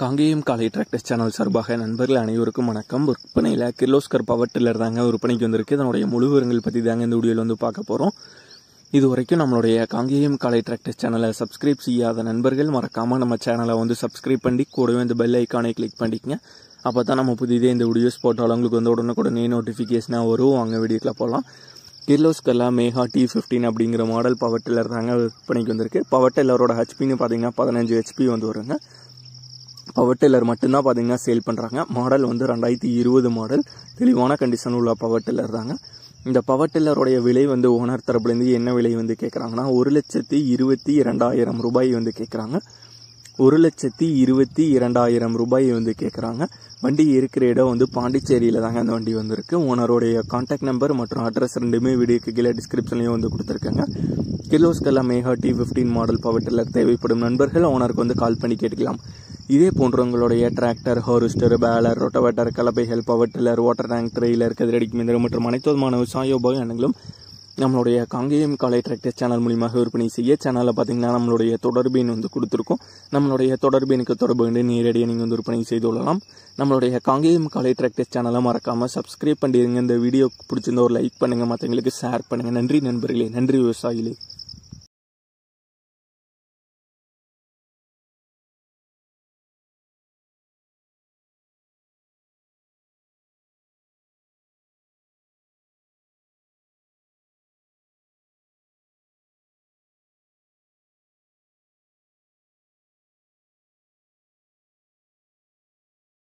காங்கேயம் காலை tractors channel சார்பாக நண்பர்கள் அனைவருக்கும் வணக்கம் விற்பனையில் கிர்லோஸ்கர் பவர் டில்லர் தாங்க விற்பனைக்கு வந்திருக்கு இதனுடைய முழு விவரங்கள் பற்றி தாங்க இந்த வீடியோவில் வந்து பார்க்க போகிறோம் இது வரைக்கும் நம்மளுடைய காங்கேயம் காலை டிராக்டர்ஸ் சேனலை சப்ஸ்கிரைப் செய்யாத நண்பர்கள் மறக்காமல் நம்ம சேனலை வந்து சப்ஸ்கிரைப் பண்ணி கூடவே இந்த பெல் ஐக்கானை கிளிக் பண்ணிக்கங்க அப்போ தான் நம்ம புதிதே இந்த வீடியோஸ் போட்டாலும் உங்களுக்கு வந்து உடனுக்குடனே நோட்டிஃபிகேஷனாக வரும் அங்கே வீடியோக்கில் போகலாம் கிர்லோஸ்கர்லா மேகா டி ஃபிஃப்டீன் அப்படிங்கிற மாடல் பவர் டில்லர் தாங்க விற்பனைக்கு வந்திருக்கு பவர் டில்லரோட ஹெச்பின்னு பார்த்தீங்கன்னா பதினஞ்சு ஹெச்பி வந்து வருங்க பவர் டில்லர் மட்டும்தான் பார்த்தீங்கன்னா சேல் பண்ணுறாங்க மாடல் வந்து ரெண்டாயிரத்தி இருபது மாடல் தெளிவான கண்டிஷன் உள்ள பவர் டில்லர் தாங்க இந்த பவர் டில்லருடைய விலை வந்து ஓனர் தரப்புலேருந்து என்ன விலை வந்து கேட்குறாங்கன்னா ஒரு லட்சத்தி இருபத்தி இரண்டாயிரம் ரூபாய் வந்து கேட்குறாங்க ஒரு லட்சத்தி இருபத்தி இரண்டாயிரம் ரூபாய் வந்து கேட்குறாங்க வண்டி இருக்கிற இடம் வந்து பாண்டிச்சேரியில் தாங்க அந்த வண்டி வந்திருக்கு ஓனருடைய கான்டாக்ட் நம்பர் மற்றும் அட்ரஸ் ரெண்டுமே வீடியோக்கு கீழே டிஸ்கிரிப்ஷன்லையும் வந்து கொடுத்துருக்காங்க கிர்லோஸ்கல்லா Mega T fifteen model power tiller தேவைப்படும் நண்பர்கள் ஓனருக்கு வந்து கால் பண்ணி கேட்டுக்கலாம் இதே போன்றவங்களுடைய டிராக்டர் ஹார்வெஸ்டர் பேலர் ரொட்டவேட்டர் கலப்பைகள் power tiller water tank trailer கதிரடிக்கு மிந்திரம் மற்றும் அனைத்து விதமான விவசாய உபகரணங்களும் நம்மளுடைய காங்கேயம் காலை டிராக்டர் சேனல் மூலியமாக விற்பனை செய்ய சேனலில் பார்த்தீங்கன்னா நம்மளுடைய தொடர்பு எண் வந்து கொடுத்துருக்கோம் நம்மளுடைய தொடர்பு எனக்கு தொடர்பு கொண்டு நேரடியாக நீங்கள் வந்து விற்பனை செய்து கொள்ளலாம் நம்மளுடைய காங்கேயம் காலை டிராக்டர் சேனலை மறக்காமல் சப்ஸ்கிரைப் பண்ணிடுங்க இந்த வீடியோ பிடிச்சிருந்த ஒரு லைக் பண்ணுங்கள் மற்றவங்களுக்கு ஷேர் பண்ணுங்கள் நன்றி நண்பர்களே நன்றி விவசாயிகளே